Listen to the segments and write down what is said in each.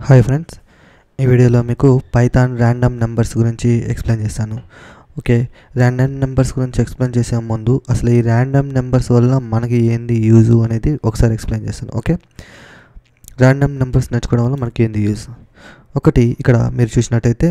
hi friends ఈ వీడియోలో మీకు పైథాన్ ర్యాండమ్ నెంబర్స్ గురించి ఎక్స్ప్లెయిన్ చేస్తాను ఓకే ర్యాండమ్ నెంబర్స్ గురించి ఎక్స్ప్లెయిన్ చేసే ముందు అసలు ఈ ర్యాండమ్ నెంబర్స్ వల్ల మనకి ఏంది యూజ్ అనేది ఒకసారి ఎక్స్ప్లెయిన్ చేస్తాను ఓకే ర్యాండమ్ నెంబర్స్ నేర్చుకోవడం వల్ల మనకి ఏంది యూజ్ ఒకటి ఇక్కడ మీరు చూసినట్టయితే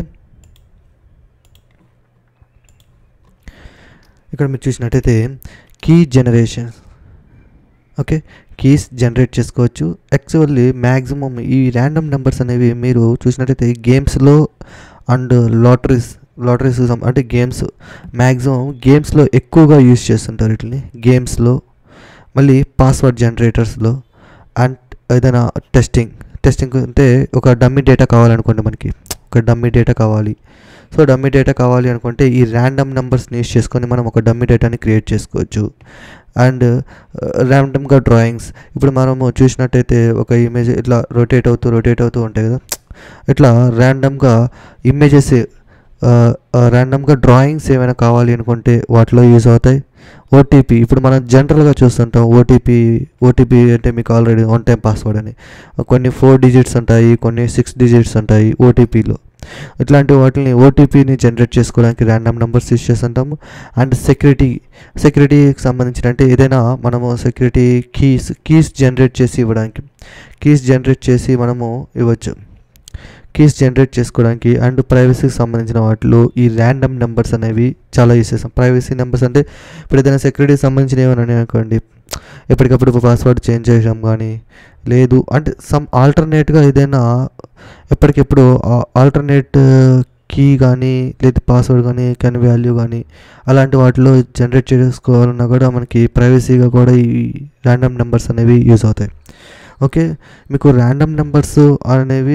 ఇక్కడ మీరు చూసినట్టయితే key generation okay keys generate చేసుకోవచ్చు యాక్చువల్లీ మ్యాక్సిమం ఈ ర్యాండమ్ నెంబర్స్ అనేవి మీరు చూసినట్టయితే గేమ్స్లో అండ్ లాటరీస్ లాటరీస్ అంటే గేమ్స్ మ్యాక్సిమం గేమ్స్లో ఎక్కువగా యూజ్ చేస్తుంటారు వీటిని గేమ్స్లో మళ్ళీ పాస్వర్డ్ జనరేటర్స్లో అండ్ ఏదైనా టెస్టింగ్ టెస్టింగ్ అంటే ఒక డమ్మీ డేటా కావాలనుకోండి మనకి ఒక డమ్మీ డేటా కావాలి సో డమ్మీ డేటా కావాలి అనుకుంటే ఈ ర్యాండమ్ నెంబర్స్ని యూస్ చేసుకొని మనం ఒక డమ్మీ డేటాని క్రియేట్ చేసుకోవచ్చు అండ్ ర్యాండమ్గా డ్రాయింగ్స్ ఇప్పుడు మనము చూసినట్టయితే ఒక ఇమేజ్ ఇట్లా రొటేట్ అవుతూ రొటేట్ అవుతూ ఉంటాయి కదా ఇట్లా ర్యాండమ్గా ఇమేజెస్ ర్యాండమ్గా డ్రాయింగ్స్ ఏమైనా కావాలి అనుకుంటే వాటిలో యూజ్ అవుతాయి ఓటీపీ ఇప్పుడు మనం జనరల్గా చూస్తుంటాం ఓటీపీ ఓటీపీ అంటే మీకు ఆల్రెడీ వన్ టైం పాస్వర్డ్ అని కొన్ని ఫోర్ డిజిట్స్ ఉంటాయి కొన్ని సిక్స్ డిజిట్స్ ఉంటాయి ఓటీపీలో ఇట్లాంటి వాటిని ఓటీపీని జనరేట్ చేసుకోవడానికి ర్యాండమ్ నెంబర్స్ యూస్ చేస్తుంటాము అండ్ సెక్యూరిటీ సెక్యూరిటీకి సంబంధించిన అంటే ఏదైనా మనము సెక్యూరిటీ కీస్ కీస్ జనరేట్ చేసి ఇవ్వడానికి కీస్ జనరేట్ చేసి మనము ఇవ్వచ్చు కీస్ జనరేట్ చేసుకోవడానికి అండ్ ప్రైవసీకి సంబంధించిన వాటిలో ఈ ర్యాండమ్ నెంబర్స్ అనేవి చాలా యూస్ చేస్తాం ప్రైవసీ నెంబర్స్ అంటే ఇప్పుడు ఏదైనా సెక్యూరిటీకి సంబంధించిన ఏమైనా అనుకోండి ఎప్పటికప్పుడు పాస్వర్డ్ చేంజ్ చేయడం కానీ లేదు అంటే సమ్ ఆల్టర్నేట్గా ఏదైనా ఎప్పటికెప్పుడు ఆల్టర్నేట్ కీ కానీ లేదా పాస్వర్డ్ కానీ కెన్ వాల్యూ కానీ అలాంటి వాటిలో జనరేట్ చేసుకోవాలన్నా కూడా మనకి ప్రైవసీగా కూడా ఈ ర్యాండమ్ నెంబర్స్ అనేవి యూజ్ అవుతాయి ఓకే మీకు ర్యాండమ్ నెంబర్స్ అనేవి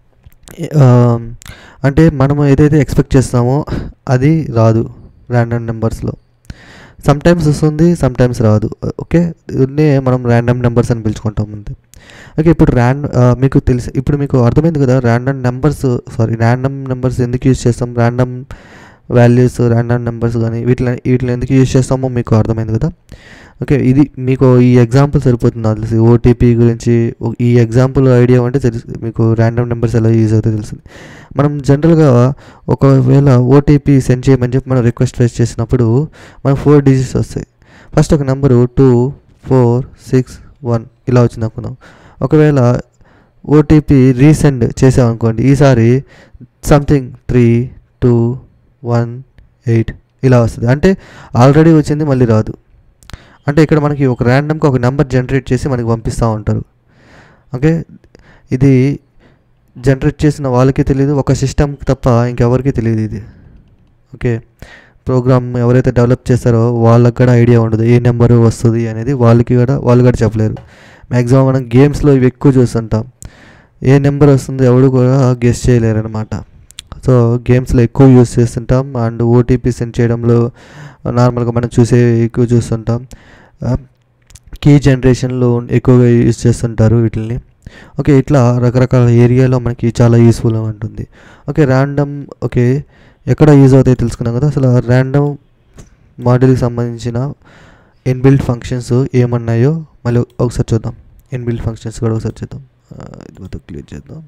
అంటే మనము ఏదైతే ఎక్స్పెక్ట్ చేస్తామో అది రాదు ర్యాండమ్ నెంబర్స్లో సమ్ టైమ్స్ వస్తుంది సమ్ టైమ్స్ రాదు ఓకే దీన్నే మనం ర్యాండమ్ నెంబర్స్ అని పిలుచుకుంటాం అంతే ఓకే ఇప్పుడు ర్యాండ్ మీకు తెలిసి ఇప్పుడు మీకు అర్థమైంది కదా random numbers sorry random numbers ఎందుకు యూజ్ చేస్తాం ర్యాండమ్ వాల్యూస్ ర్యాండమ్ నెంబర్స్ కానీ వీటిని వీటిని ఎందుకు యూజ్ చేస్తామో మీకు అర్థమైంది కదా ఓకే ఇది మీకు ఈ ఎగ్జాంపుల్ సరిపోతుంది నాకు తెలిసి ఓటీపీ గురించి ఈ ఎగ్జాంపుల్ ఐడియా అంటే తెలుసు మీకు ర్యాండమ్ నెంబర్స్ ఎలా యూజ్ అవుతాయో తెలుస్తుంది మనం జనరల్గా ఒకవేళ ఓటీపీ సెండ్ చేయమని చెప్పి మనం రిక్వెస్ట్ ఫేస్ చేసినప్పుడు మనకు ఫోర్ డిజిట్స్ వస్తాయి ఫస్ట్ ఒక number two four six one ఇలా వచ్చింది అనుకున్నాం ఒకవేళ ఓటీపీ రీసెండ్ చేసామనుకోండి ఈసారి something three two one eight ఇలా వస్తుంది అంటే ఆల్రెడీ వచ్చింది మళ్ళీ రాదు అంటే ఇక్కడ మనకి ఒక ర్యాండమ్గా ఒక నెంబర్ జనరేట్ చేసి మనకి పంపిస్తూ ఉంటారు ఓకే ఇది జనరేట్ చేసిన వాళ్ళకి తెలియదు ఒక సిస్టమ్కి తప్ప ఇంకెవరికి తెలియదు ఇది ఓకే ప్రోగ్రామ్ ఎవరైతే డెవలప్ చేస్తారో వాళ్ళకి కూడా ఐడియా ఉండదు ఏ నెంబరు వస్తుంది అనేది వాళ్ళకి కూడా వాళ్ళు కూడా చెప్పలేరు మ్యాక్సిమం మనం గేమ్స్లో ఇవి ఎక్కువ చూస్తుంటాం ఏ నెంబర్ వస్తుందో ఎవడు కూడా గెస్ చేయలేరు అనమాట సో గేమ్స్లో ఎక్కువ యూస్ చేస్తుంటాం అండ్ ఓటీపీ సెండ్ చేయడంలో నార్మల్గా మనం చూసే ఎక్కువ చూస్తుంటాం కీ జనరేషన్లో ఎక్కువగా యూజ్ చేస్తుంటారు వీటిని ఓకే ఇట్లా రకరకాల ఏరియాలో మనకి చాలా యూస్ఫుల్గా ఉంటుంది ఓకే ర్యాండమ్ ఓకే ఎక్కడ యూజ్ అవుతాయో తెలుసుకున్నాం కదా అసలు ర్యాండమ్ మోడల్కి సంబంధించిన ఇన్బిల్ట్ ఫంక్షన్స్ ఏమన్నాయో మళ్ళీ ఒకసారి చూద్దాం ఇన్బిల్ట్ ఫంక్షన్స్ కూడా ఒకసారి చూద్దాం ఇది మొత్తం క్లియర్ చేద్దాం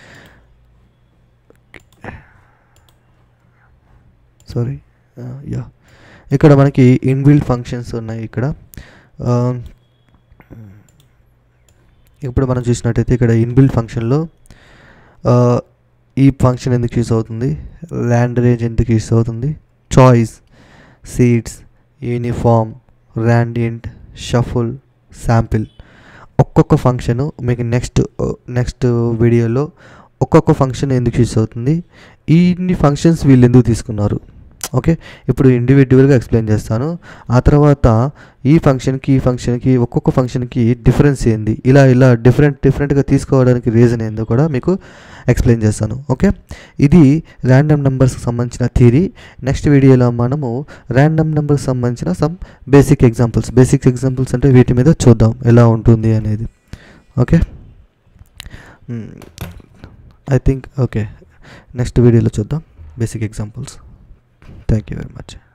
సారీ యా ఇక్కడ మనకి ఇన్బిల్ట్ ఫంక్షన్స్ ఉన్నాయి ఇక్కడ ఇప్పుడు మనం చూసినట్టయితే ఇక్కడ ఇన్బిల్ట్ ఫంక్షన్లో ఈ ఫంక్షన్ ఎందుకు యూస్ అవుతుంది ల్యాండ్ రేంజ్ ఎందుకు యూస్ అవుతుంది choice seeds uniform randint shuffle sample ఒక్కొక్క ఫంక్షను మీకు నెక్స్ట్ నెక్స్ట్ వీడియోలో ఒక్కొక్క ఫంక్షన్ ఎందుకు యూస్ అవుతుంది ఇన్ని ఫంక్షన్స్ వీళ్ళు ఎందుకు తీసుకున్నారు ఓకే ఇప్పుడు ఇండివిజువల్గా ఎక్స్ప్లెయిన్ చేస్తాను ఆ తర్వాత ఈ ఫంక్షన్కి ఈ ఫంక్షన్కి ఒక్కొక్క ఫంక్షన్కి డిఫరెన్స్ ఏంది ఇలా ఇలా డిఫరెంట్ డిఫరెంట్గా తీసుకోవడానికి రీజన్ ఏందో కూడా మీకు ఎక్స్ప్లెయిన్ చేస్తాను ఓకే ఇది ర్యాండమ్ నెంబర్స్కి సంబంధించిన థియరీ నెక్స్ట్ వీడియోలో మనము ర్యాండమ్ నెంబర్కి సంబంధించిన some basic examples basic examples అంటే వీటి మీద చూద్దాం ఎలా ఉంటుంది అనేది okay I think okay next వీడియోలో చూద్దాం basic examples thank you very much